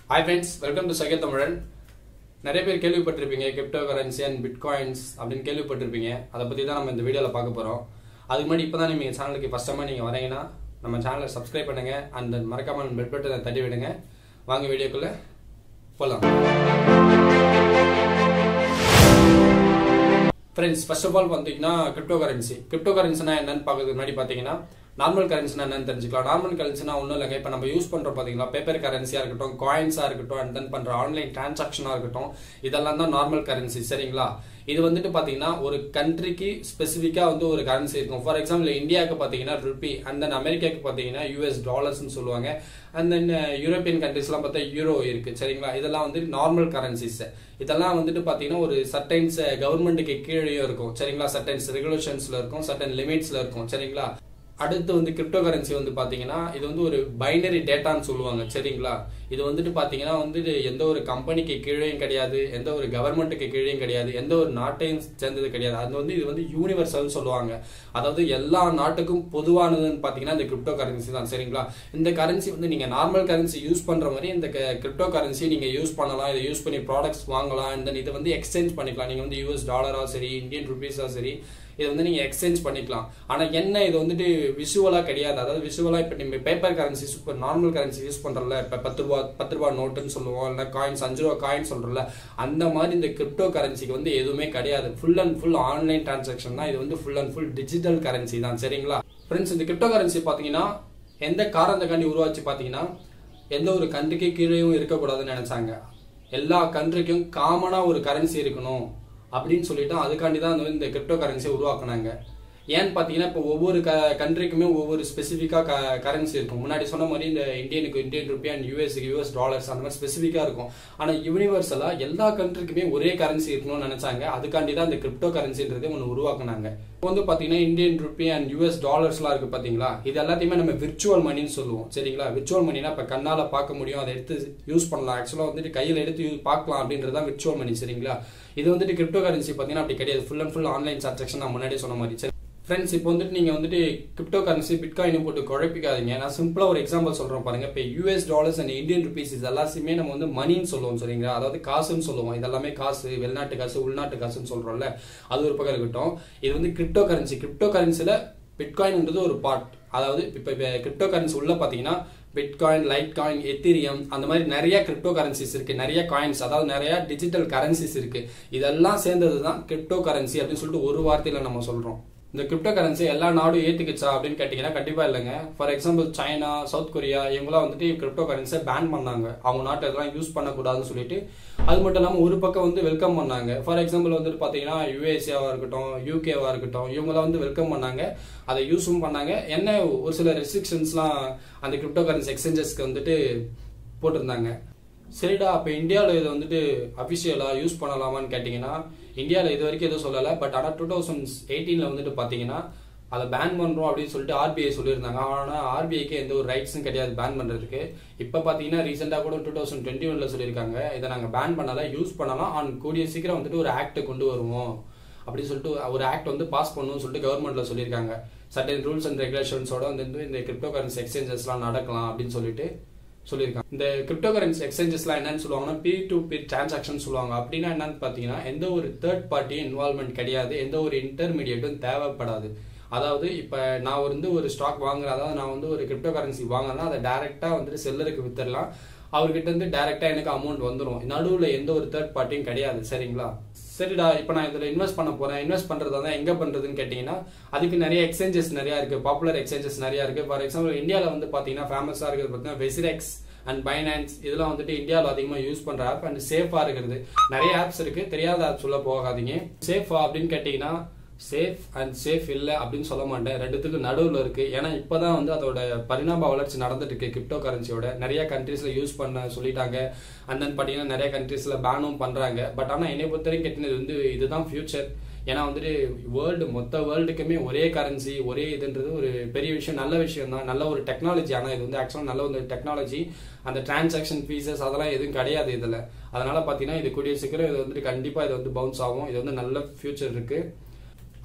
hi friends welcome to சகே தமிழன் நிறைய பேர் கேள்விப்பட்டிருப்பீங்க கிரிப்டோ கரன்சி அண்ட் பிட்காயின்ஸ் அப்படின்னு கேள்விப்பட்டிருப்பீங்க அதை பற்றி தான் நம்ம இந்த வீடியோவில் பார்க்க போகிறோம் அதுக்கு முன்னாடி இப்போ தான் நீங்கள் சேனலுக்கு ஃபஸ்ட் டைமாக நீங்கள் வரீங்கன்னா நம்ம சேனலை சப்ஸ்கிரைப் பண்ணுங்கள் அண்ட் மறக்காமல் பெல் பட்டனை தட்டி விடுங்க வாங்க வீடியோக்குள்ளே போகலாம் ஃப்ரெண்ட்ஸ் ஃபர்ஸ்ட் ஆஃப் ஆல் பார்த்தீங்கன்னா கிரிப்டோ கரன்சி கிரிப்டோ கரன்சினா என்னன்னு பார்க்கறதுக்கு முன்னாடி பார்த்தீங்கன்னா நார்மல் கரன்சினா என்னன்னு தெரிஞ்சுக்கலாம் நார்மல் கரன்சினா ஒன்றும் இல்லைங்க இப்போ நம்ம யூஸ் பண்ணுறோம் பார்த்தீங்களா பேப்பர் கரன்சியாக இருக்கட்டும் காயின்ஸாக இருக்கட்டும் அண்ட் தென் பண்ணுற ஆன்லைன் டிரான்சாக்ஷனாக இருக்கட்டும் இதெல்லாம் தான் நார்மல் கரன்சி சரிங்களா இது வந்துட்டு பார்த்தீங்கன்னா ஒரு கண்ட்ரிக்கு ஸ்பெசிஃபிக்காக வந்து ஒரு கரன்சி இருக்கும் ஃபார் எக்ஸாம்பிள் இந்தியாவுக்கு பார்த்தீங்கன்னா ருபி அண்ட் தென் அமெரிக்காவுக்கு பார்த்தீங்கன்னா யூஎஸ் டாலர்ஸ்னு சொல்லுவாங்க அண்ட் தென் யூரோப்பியன் கண்ட்ரிஸ்லாம் பார்த்தா யூரோ இருக்கு சரிங்களா இதெல்லாம் வந்து நார்மல் கரன்சிஸ் இதெல்லாம் வந்துட்டு பார்த்தீங்கன்னா ஒரு சர்டைன்ஸ் கவர்மெண்ட்டுக்கு கீழேயும் இருக்கும் சரிங்களா சர்டைன்ஸ் ரெகுலேஷன்ஸ்ல இருக்கும் சர்டன் லிமிட்ஸ்ல இருக்கும் சரிங்களா அடுத்து வந்து கிரிப்டோ கரன்சி வந்து பாத்தீங்கன்னா இது வந்து ஒரு பைனரி டேட்டான்னு சொல்லுவாங்க சரிங்களா இது வந்துட்டு பாத்தீங்கன்னா வந்து எந்த ஒரு கம்பெனிக்கு கீழேயும் கிடையாது எந்த ஒரு கவர்மெண்ட்டுக்கு கீழேயும் கிடையாது எந்த ஒரு நாட்டையும் சேர்ந்தது கிடையாது அது வந்து இது வந்து யூனிவர்சல் சொல்லுவாங்க அதாவது எல்லா நாட்டுக்கும் பொதுவானதுன்னு பாத்தீங்கன்னா இந்த கிரிப்டோ கரன்சி தான் சரிங்களா இந்த கரன்சி வந்து நீங்க நார்மல் கரன்சி யூஸ் பண்ற மாதிரி இந்த கிரிப்டோ கரன்சி நீங்க யூஸ் பண்ணலாம் இதை யூஸ் பண்ணி ப்ராடக்ட்ஸ் வாங்கலாம் அண்ட் தென் இதை வந்து எக்ஸ்சேஞ்ச் பண்ணிக்கலாம் நீங்க வந்து யூஎஸ் டாலரா சரி இந்தியன் ருபீஸா சரி இதை வந்து நீங்கள் எக்ஸ்சேஞ்ச் பண்ணிக்கலாம் ஆனால் என்ன இது வந்துட்டு விஷுவலாக கிடையாது அதாவது விஷுவலாக இப்போ நம்ம பேப்பர் கரன்சி இப்போ நார்மல் கரன்சி யூஸ் பண்ணுறல இப்போ பத்து ரூபா பத்து ரூபா நோட்டுன்னு சொல்லுவோம் இல்லை காயின்ஸ் அஞ்சு ரூபா காயின் சொல்கிறோம்ல அந்த மாதிரி இந்த கிரிப்டோ கரன்சிக்கு வந்து எதுவுமே கிடையாது full and full online transaction தான் இது வந்து full and full digital currency தான் சரிங்களா ஃப்ரெண்ட்ஸ் இந்த கிரிப்டோ கரன்சி பார்த்தீங்கன்னா எந்த காரணத்துக்காண்டி உருவாச்சு பார்த்தீங்கன்னா எந்த ஒரு கண்ட்ரிக்கு கீழேயும் இருக்கக்கூடாதுன்னு நினைச்சாங்க எல்லா கண்ட்ரிக்கும் காமனாக ஒரு கரன்சி இருக்கணும் அப்படின்னு சொல்லிட்டு அதுக்காண்டி தான் வந்து இந்த கிரிப்டோ கரன்சியை உருவாக்குனாங்க ஏன்னு பார்த்தீங்கன்னா இப்போ ஒவ்வொரு க கண்ட்ரிக்குமே ஒவ்வொரு ஸ்பெசிஃபிக்காக க கரன்சி இருக்கும் முன்னாடி சொன்ன மாதிரி இந்த இந்தியனுக்கு இந்தியன் ருபி அண்ட் யூஎஸ்க்கு யூஎஸ் டாலர்ஸ் அந்த மாதிரி ஸ்பெசிஃபிக்காக இருக்கும் ஆனால் யூனிவர்சலாக எல்லா கண்ட்ரிக்குமே ஒரே கரன்சி இருக்கணும்னு நினச்சாங்க அதுக்காண்டி தான் இந்த கிரிப்டோ கரன்சின்றது ஒன்று உருவாக்குனாங்க இப்போ வந்து பார்த்தீங்கன்னா இந்தியன் ருபி அண்ட் யூஎஸ் டாலர்ஸ்லாம் இருக்குது பார்த்தீங்களா இது எல்லாத்தையுமே நம்ம விர்ச்சுவல் மணின்னு சொல்லுவோம் சரிங்களா விர்ச்சுவல் மணினா இப்போ கண்ணால் பார்க்க முடியும் அதை எடுத்து யூஸ் பண்ணலாம் ஆக்சுவலாக வந்துட்டு கையில் எடுத்து யூஸ் பார்க்கலாம் அப்படின்றது தான் விர்ச்சுவல் மணி சரிங்களா இது வந்துட்டு கிரிப்டோ கரன்சி பார்த்தீங்கன்னா அப்படி கிடையாது full and full online transaction நான் முன்னாடியே சொன்ன மாதிரி சரி ஃப்ரெண்ட்ஸ் இப்போ வந்துட்டு நீங்கள் வந்துட்டு கிரிப்டோ கரன்சி பிட்காயின் போட்டு குழப்பிக்காதீங்க நான் சிம்பிளாக ஒரு எக்ஸாம்பிள் சொல்கிறேன் பாருங்க இப்போ US dollars and Indian rupees இது எல்லாத்தையுமே நம்ம வந்து மணின்னு சொல்லுவோம் சரிங்களா அதாவது காசுன்னு சொல்லுவோம் இதெல்லாமே காசு வெளிநாட்டு காசு உள்நாட்டு காசுன்னு சொல்கிறோம்ல அது ஒரு பக்கம் இருக்கட்டும் இது வந்து கிரிப்டோ கரன்சி கிரிப்டோ கரன்சியில் பிட்காயின்ன்றது ஒரு பார்ட் அதாவது இப்போ இப்போ கிரிப்டோ கரன்சி உள்ள பார்த்தீங்கன்னா பிட்காயின் லைட் காயின் எத்திரியம் அந்த மாதிரி நிறைய கிரிப்டோ கரன்சிஸ் இருக்கு நிறைய காயின்ஸ் அதாவது நிறைய டிஜிட்டல் கரன்சிஸ் இருக்கு இதெல்லாம் சேர்ந்தது தான் கிரிப்டோ கரன்சி அப்படின்னு சொல்லிட்டு ஒரு வார்த்தையில நம்ம சொல்றோம் இந்த கிரிப்டோ கரன்சி எல்லா நாடும் ஏத்துக்குச்சா அப்படின்னு கேட்டீங்கன்னா கண்டிப்பா இல்லைங்க for example China South Korea இவங்களாம் வந்துட்டு கிரிப்டோ கரன்சியை பேன் பண்ணாங்க அவங்க நாட்டை இதெல்லாம் யூஸ் பண்ணக்கூடாதுன்னு சொல்லிட்டு அது மட்டும் இல்லாமல் ஒரு பக்கம் வந்து வெல்கம் பண்ணாங்க ஃபார் எக்ஸாம்பிள் வந்துட்டு பார்த்தீங்கன்னா யூஎஸ்ஏவா இருக்கட்டும் யூகேவா இருக்கட்டும் இவங்களாம் வந்து வெல்கம் பண்ணாங்க அதை யூஸும் பண்ணாங்க என்ன ஒரு சில ரெஸ்ட்ரிக்ஷன்ஸ்லாம் அந்த கிரிப்டோ கரன்சி எக்ஸ்சேஞ்சஸ்க்கு வந்துட்டு போட்டிருந்தாங்க சரிடா அப்போ இந்தியாவில் இதை வந்துட்டு அஃபிஷியலாக யூஸ் பண்ணலாமான்னு கேட்டிங்கன்னா இந்தியாவில் இது வரைக்கும் எதுவும் சொல்லலை பட் ஆனால் டூ தௌசண்ட் எயிட்டீனில் வந்துட்டு பார்த்தீங்கன்னா அதை பேன் பண்ணுறோம் அப்படின்னு சொல்லிட்டு ஆர்பிஐ சொல்லியிருந்தாங்க ஆனால் ஆர்பிஐக்கு எந்த ஒரு ரைட்ஸும் கிடையாது பேன் பண்ணுறதுக்கு இப்போ பார்த்தீங்கன்னா ரீசெண்டாக கூட டூ தௌசண்ட் டுவெண்ட்டி ஒனில் சொல்லியிருக்காங்க இதை நாங்கள் பேன் பண்ணலை யூஸ் பண்ணலாம் அண்ட் கூடிய சீக்கிரம் வந்துட்டு ஒரு ஆக்டை கொண்டு வருவோம் அப்படின்னு சொல்லிட்டு ஒரு ஆக்ட் வந்து பாஸ் பண்ணணும்னு சொல்லிட்டு கவர்மெண்ட்ல சொல்லியிருக்காங்க சர்டன் ரூல்ஸ் அண்ட் ரெகுலேஷன்ஸோட வந்து இந்த கிரிப்டோ கரன்சி எக்ஸ்சேஞ்சஸ்லாம் நடக்கலாம் அப்படின்னு சொல்லிட்டு சொல்லியிருக்காங்க இந்த கிரிப்டோ கரன்சி எக்ஸ்சேஞ்சஸ்லாம் என்னன்னு சொல்லுவாங்கன்னா பி டு பி டிரான்சாக்ஷன் சொல்லுவாங்க அப்படின்னா என்னன்னு பார்த்தீங்கன்னா எந்த ஒரு தேர்ட் பார்ட்டி இன்வால்மெண்ட் கிடையாது எந்த ஒரு இன்டர்மீடியட்டும் தேவைப்படாது அதாவது இப்போ நான் வந்து ஒரு ஸ்டாக் வாங்குறேன் அதாவது நான் வந்து ஒரு கிரிப்டோ கரன்சி வாங்கினா அதை டேரெக்டாக வந்துட்டு செல்லருக்கு வித்துடலாம் அவர்கிட்ட இருந்து டேரெக்டாக எனக்கு அமௌண்ட் வந்துடும் நடுவில் எந்த ஒரு தேர்ட் பார்ட்டியும் கிடையாது சரிங்களா சரிடா இப்போ நான் இதில் இன்வெஸ்ட் பண்ண போகிறேன் இன்வெஸ்ட் பண்ணுறதா தான் எங்கே பண்ணுறதுன்னு கேட்டிங்கன்னா அதுக்கு நிறைய எக்ஸ்சேஞ்சஸ் நிறையா இருக்குது பாப்புலர் எக்ஸ்சேஞ்சஸ் நிறையா இருக்குது ஃபார் எக்ஸாம்பிள் இந்தியாவில் வந்து பார்த்தீங்கன்னா ஃபேமஸாக இருக்கிறது பார்த்தீங்கன்னா வெசிரெக்ஸ் அண்ட் பைனான்ஸ் இதெல்லாம் வந்துட்டு இந்தியாவில் அதிகமாக யூஸ் பண்ணுற ஆப் அண்ட் சேஃபாக இருக்கிறது நிறைய ஆப்ஸ் இருக்குது தெரியாத ஆப்ஸ் உள்ள போகாதீங்க சேஃபா அப்படின்னு கேட்டிங்கன்னா சேஃப் அண்ட் சேஃப் இல்லை அப்படின்னு சொல்ல மாட்டேன் ரெண்டுத்துக்கு நடுவில் இருக்கு ஏன்னா இப்போதான் வந்து அதோட பரிணாம வளர்ச்சி நடந்துட்டு இருக்கு கிரிப்டோ கரன்சியோட நிறைய கண்ட்ரீஸ்ல யூஸ் பண்ண சொல்லிட்டாங்க அண்ட் தென் பார்த்தீங்கன்னா நிறைய கண்ட்ரீஸ்ல பேனும் பண்றாங்க பட் ஆனால் என்னை பொறுத்த வரைக்கும் கேட்டினது வந்து இதுதான் ஃபியூச்சர் ஏன்னா வந்துட்டு வேர்ல்டு மொத்த வேர்ல்டுக்குமே ஒரே கரன்சி ஒரே இதுன்றது ஒரு பெரிய விஷயம் நல்ல விஷயம் தான் நல்ல ஒரு டெக்னாலஜி ஆனால் இது வந்து ஆக்சுவலாக நல்ல ஒரு டெக்னாலஜி அந்த டிரான்சாக்ஷன் ஃபீஸஸ் அதெல்லாம் எதுவும் கிடையாது இதில் அதனால பார்த்தீங்கன்னா இது கூடிய சீக்கிரம் இது வந்துட்டு கண்டிப்பாக இது வந்து பவுன்ஸ் ஆகும் இது வந்து நல்ல ஃபியூச்சர் இருக்கு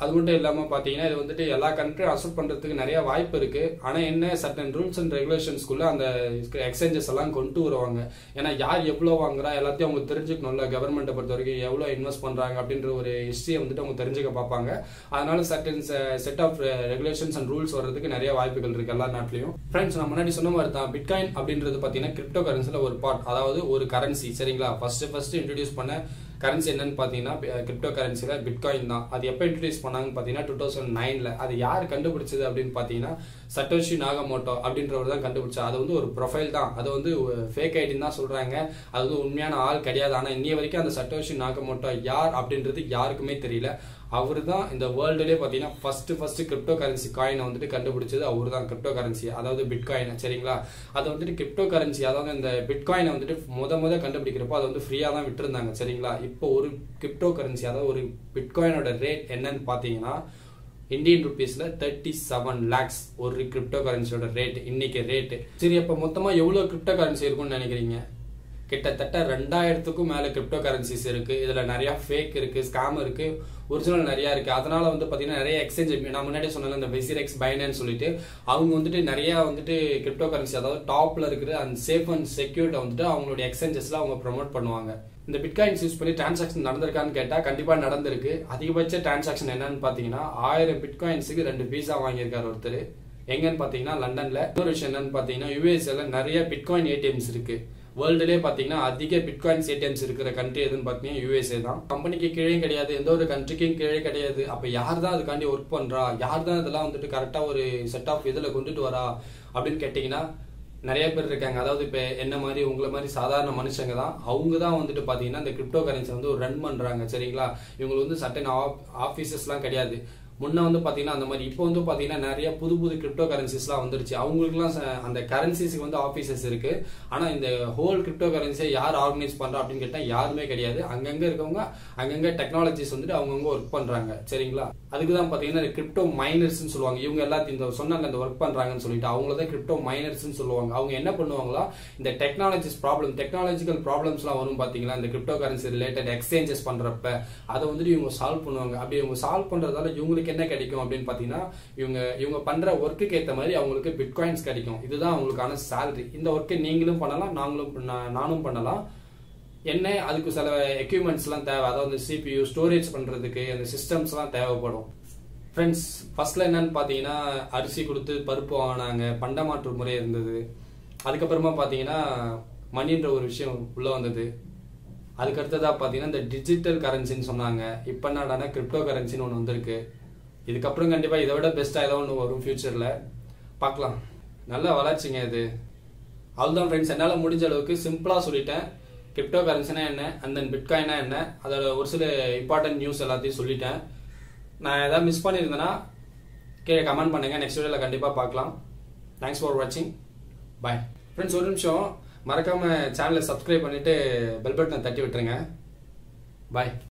அது மட்டும் இல்லாமல் பார்த்தீங்கன்னா இது வந்துட்டு எல்லா கண்ட்ரியும் அக்செப்ட் பண்ணுறதுக்கு நிறைய வாய்ப்பு இருக்கு ஆனால் என்ன சர்டன் ரூல்ஸ் அண்ட் ரெகுலேஷன்ஸ்குள்ள அந்த எக்ஸ்சேஞ்சஸ் எல்லாம் கொண்டு வருவாங்க ஏன்னா யார் எவ்வளோ வாங்குறா எல்லாத்தையும் அவங்க தெரிஞ்சுக்கணும்ல கவர்மெண்ட்டை பொறுத்த வரைக்கும் எவ்வளோ இன்வெஸ்ட் பண்ணுறாங்க அப்படின்ற ஒரு ஹிஸ்ட்ரியை வந்துட்டு அவங்க தெரிஞ்சுக்க பார்ப்பாங்க அதனால certain set of regulations and rules வர்றதுக்கு நிறைய வாய்ப்புகள் இருக்கு எல்லா நாட்டிலையும் ஃப்ரெண்ட்ஸ் நான் முன்னாடி சொன்ன மாதிரி தான் பிட்காயின் அப்படின்றது பார்த்தீங்கன்னா கிரிப்டோ கரன்சியில் ஒரு பார்ட் அதாவது ஒரு கரன்சி சரிங்களா ஃபர்ஸ்ட் ஃபர்ஸ்ட் இன்ட்ரடியூஸ் பண்ண கரன்சி என்னன்னு பார்த்தீங்கன்னா கிரிப்டோ கரன்சியில் பிட்காயின் தான் அது எப்போ இன்ட்ரடியூஸ் பண்ணாங்கன்னு பார்த்தீங்கன்னா டூ தௌசண்ட் நைனில் அது யார் கண்டுபிடிச்சது அப்படின்னு பார்த்தீங்கன்னா சட்டோஷி நாகமோட்டோ அப்படின்றவர் தான் கண்டுபிடிச்சா அது வந்து ஒரு ப்ரொஃபைல் தான் அது வந்து ஃபேக் ஐடின்னு தான் சொல்கிறாங்க அது வந்து உண்மையான ஆள் கிடையாது ஆனால் இன்னி வரைக்கும் அந்த சட்டோஷி நாகமோட்டோ யார் அப்படின்றது யாருக்குமே தெரியல அவர் தான் இந்த வேர்ல்டுலேயே பார்த்தீங்கன்னா ஃபர்ஸ்ட் ஃபர்ஸ்ட் கிரிப்டோ கரன்சி காயினை வந்துட்டு கண்டுபிடிச்சது அவர் தான் கிரிப்டோ கரன்சி அதாவது பிட்காயின் சரிங்களா அது வந்துட்டு கிரிப்டோ கரன்சி அதாவது இந்த பிட்காயினை வந்துட்டு முத முத கண்டுபிடிக்கிறப்போ அதை வந்து ஃப்ரீயாக தான் விட்டுருந்தாங்க சரிங்களா இப்போ ஒரு கிரிப்டோ கரன்சி அதாவது ஒரு பிட்காயினோட ரேட் என்னன்னு பார்த்தீங்கன்னா இந்தியன் ருபீஸ்ல தேர்ட்டி செவன் லேக்ஸ் ஒரு கிரிப்டோ கரன்சியோட ரேட் இன்னைக்கு ரேட்டு சரி அப்போ மொத்தமாக எவ்வளோ கிரிப்டோ கரன்சி இருக்கும்னு நினைக்கிறீங்க கிட்டத்தட்ட ரெண்டாயிரத்துக்கும் மேல கிரிப்டோ கரன்சிஸ் இருக்கு இதுல நிறைய ஃபேக் இருக்கு ஸ்கேம் இருக்கு ஒரிஜினல் நிறைய இருக்கு அதனால வந்து பாத்தீங்கன்னா நிறைய எக்ஸ்சேஞ்ச் நான் முன்னாடி சொன்னல இந்த வெசிரெக்ஸ் பைனன்னு சொல்லிட்டு அவங்க வந்துட்டு நிறைய வந்துட்டு கிரிப்டோ கரன்சி அதாவது டாப்ல இருக்கிற அந்த சேஃப் அண்ட் செக்யூர்ட வந்துட்டு அவங்களுடைய எக்ஸ்சேஞ்சஸ்ல அவங்க ப்ரொமோட் பண்ணுவாங்க இந்த பிட்காயின்ஸ் யூஸ் பண்ணி டிரான்சாக்ஷன் நடந்திருக்கான்னு கேட்டா கண்டிப்பா நடந்திருக்கு அதிகபட்ச டிரான்சாக்ஷன் என்னன்னு பாத்தீங்கன்னா ஆயிரம் பிட்காயின்ஸுக்கு ரெண்டு பீஸா வாங்கியிருக்காரு ஒருத்தர் எங்கன்னு பாத்தீங்கன்னா லண்டன்ல இன்னொரு விஷயம் என்னன்னு பாத்தீங்கன்னா யூஎஸ்ல நிறைய பிட்காயின் ஏடிஎம்ஸ் இருக்கு வேர்ல்டுலேயே பார்த்தீங்கன்னா அதிக பிட்காயின்ஸ் ஏடிஎம்ஸ் இருக்கிற கண்ட்ரி எதுன்னு பார்த்தீங்கன்னா யூஎஸ்ஏ தான் கம்பெனிக்கு கீழே கிடையாது எந்த ஒரு கண்ட்ரிக்கும் கீழே கிடையாது அப்போ யார் தான் அதுக்காண்டி ஒர்க் பண்ணுறா யார் தான் இதெல்லாம் வந்துட்டு கரெக்டாக ஒரு செட் ஆஃப் இதில் கொண்டுட்டு வரா அப்படின்னு கேட்டிங்கன்னா நிறைய பேர் இருக்காங்க அதாவது இப்போ என்ன மாதிரி உங்களை மாதிரி சாதாரண மனுஷங்க தான் அவங்க தான் வந்துட்டு பார்த்தீங்கன்னா இந்த கிரிப்டோ கரன்சி வந்து ஒரு ரன் பண்ணுறாங்க சரிங்களா இவங்களுக்கு வந்து சட்டன் ஆஃபீஸஸ்லாம் கிடையாது முன்ன வந்து பாத்தீங்கன்னா அந்த மாதிரி இப்போ வந்து பாத்தீங்கன்னா நிறைய புது புது கிரிப்டோ கரன்சிஸ்லாம் வந்துருச்சு அவங்களுக்குலாம் அந்த கரன்சிஸ்க்கு வந்து ஆஃபீஸஸ் இருக்கு ஆனா இந்த ஹோல் கிரிப்டோ கரன்சியை யார் ஆர்கனைஸ் பண்றா அப்படின்னு கேட்டா யாருமே கிடையாது அங்கங்க இருக்கவங்க அங்கங்க டெக்னாலஜிஸ் வந்துட்டு அவங்கவுங்க ஒர்க் பண்றாங்க சரிங்களா அதுக்கு தான் பாத்தீங்கன்னா கிரிப்டோ மைனர்ஸ்னு சொல்லுவாங்க இவங்க எல்லாத்தையும் இந்த சொன்னாங்க இந்த ஒர்க் பண்றாங்கன்னு சொல்லிட்டு அவங்கள தான் கிரிப்டோ மைனர்ஸ்னு சொல்லுவாங்க அவங்க என்ன பண்ணுவாங்களா இந்த டெக்னாலஜிஸ் ப்ராப்ளம் டெக்னாலஜிக்கல் ப்ராப்ளம்ஸ்லாம் வரும் பாத்தீங்களா இந்த கிரிப்டோ கரன்சி ரிலேட்டட் எக்ஸ்சேஞ்சஸ் பண்றப்ப அதை வந்துட்டு இவங்க சால்வ் பண்ணுவாங்க அப்படி இவங்க சால்வ் பண்றதால இவங்களுக்கு என்ன கிடைக்கும் அப்படின்னு பாத்தீங்கன்னா இவங்க இவங்க பண்ற ஒர்க்குக்கு ஏத்த மாதிரி அவங்களுக்கு பிட்காயின்ஸ் கிடைக்கும் இதுதான் அவங்களுக்கான சேலரி இந்த ஒர்க்கை நீங்களும் பண்ணலாம் நாங்களும் நானும் பண்ணலாம் என்ன அதுக்கு சில எக்யூப்மெண்ட்ஸ்லாம் தேவை அதாவது சிபியூ ஸ்டோரேஜ் பண்றதுக்கு அந்த சிஸ்டம்ஸ்லாம் தேவைப்படும் ஃப்ரெண்ட்ஸ் ஃபர்ஸ்ட்ல என்னன்னு பார்த்தீங்கன்னா அரிசி கொடுத்து பருப்பு வாங்கினாங்க பண்டமாற்று முறை இருந்தது அதுக்கப்புறமா பார்த்தீங்கன்னா மணின்ற ஒரு விஷயம் உள்ள வந்தது அதுக்கு அடுத்ததாக பார்த்தீங்கன்னா இந்த டிஜிட்டல் கரன்சின்னு சொன்னாங்க இப்போ என்னடானா கிரிப்டோ கரன்சின்னு ஒன்று வந்திருக்கு இதுக்கப்புறம் கண்டிப்பாக இதை விட பெஸ்ட்டாக ஏதோ ஒன்று வரும் ஃபியூச்சரில் பார்க்கலாம் நல்ல வளர்ச்சிங்க இது அவ்வளோதான் ஃப்ரெண்ட்ஸ் என்னால் முடிஞ்ச அளவுக்கு சிம்பிளாக சொல்லிட்டேன் கிரிப்டோ கரன்சினா என்ன அண்ட் தென் பிட்காயினா என்ன அதோட ஒரு சில இம்பார்ட்டன்ட் நியூஸ் எல்லாத்தையும் சொல்லிட்டேன் நான் எதாவது மிஸ் பண்ணியிருந்தேன்னா கீழே கமெண்ட் பண்ணுங்கள் நெக்ஸ்ட் வீடியோவில் கண்டிப்பாக பார்க்கலாம் தேங்க்ஸ் ஃபார் வாட்சிங் பாய் ஃப்ரெண்ட்ஸ் ஒரு நிமிஷம் மறக்காமல் சேனலை சப்ஸ்கிரைப் பண்ணிவிட்டு பெல் பட்டனை தட்டி விட்டுருங்க பாய்